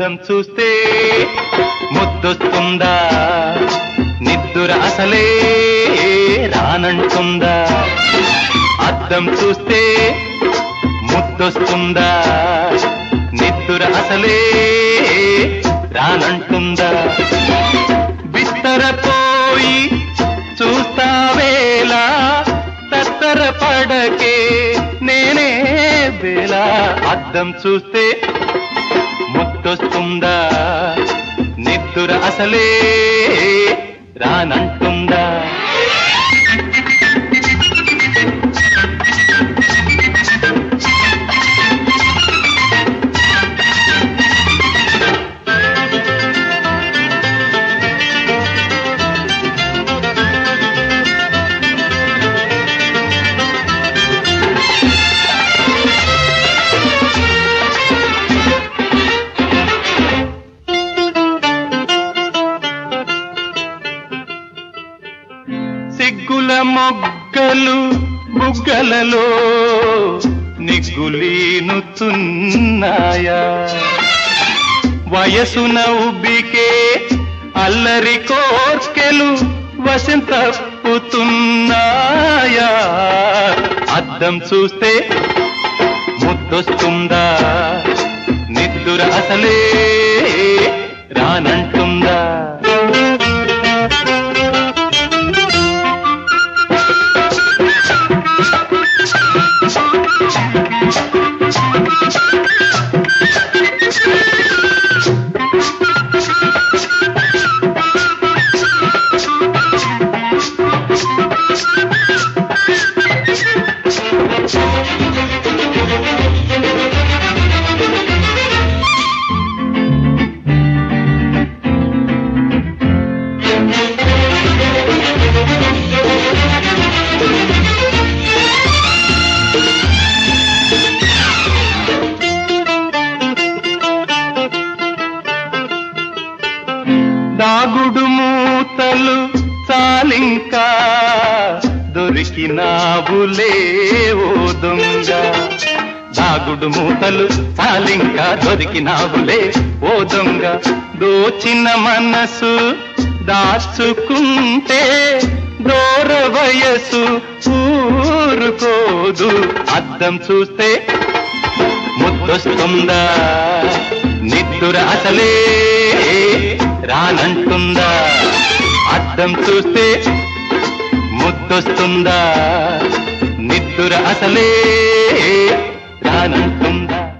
అద్దం చూస్తే ముద్దొస్తుందా నిద్దుర అసలే రానంటుందా అద్దం చూస్తే ముద్దొస్తుందా నిద్దుర అసలే రానంటుందా బిత్తరపోయి చూస్తావేలా తత్తర పడకే నేనే వేళ అద్దం చూస్తే ముద్దొస్తుందా నిద్దుర అసలే రానంటుందా సిగ్గుల మొగ్గలు బుగ్గలలో నిగ్గులీనుతున్నాయా వయసున ఉబ్బికే అల్లరి కోర్కెలు వశం తప్పుతున్నాయా అద్దం చూస్తే ముద్దొస్తుందా నిద్దుర అసలే రానంటుందా దాగుడు మూతలు చాలింకా దొరికినావులే ఓ దొంగ దాగుడు మూతలు చాలింకా దొరికినావులే ఓ దొంగ దోచిన మనసు దాచుకుంటే దూర వయసు ఊరుకోదు అద్దం చూస్తే ముద్దొస్తుందా నిద్దుర అసలే రానంటుందా అద్దం చూస్తే ముద్దొస్తుందా నిద్దుర అసలే రానంటుందా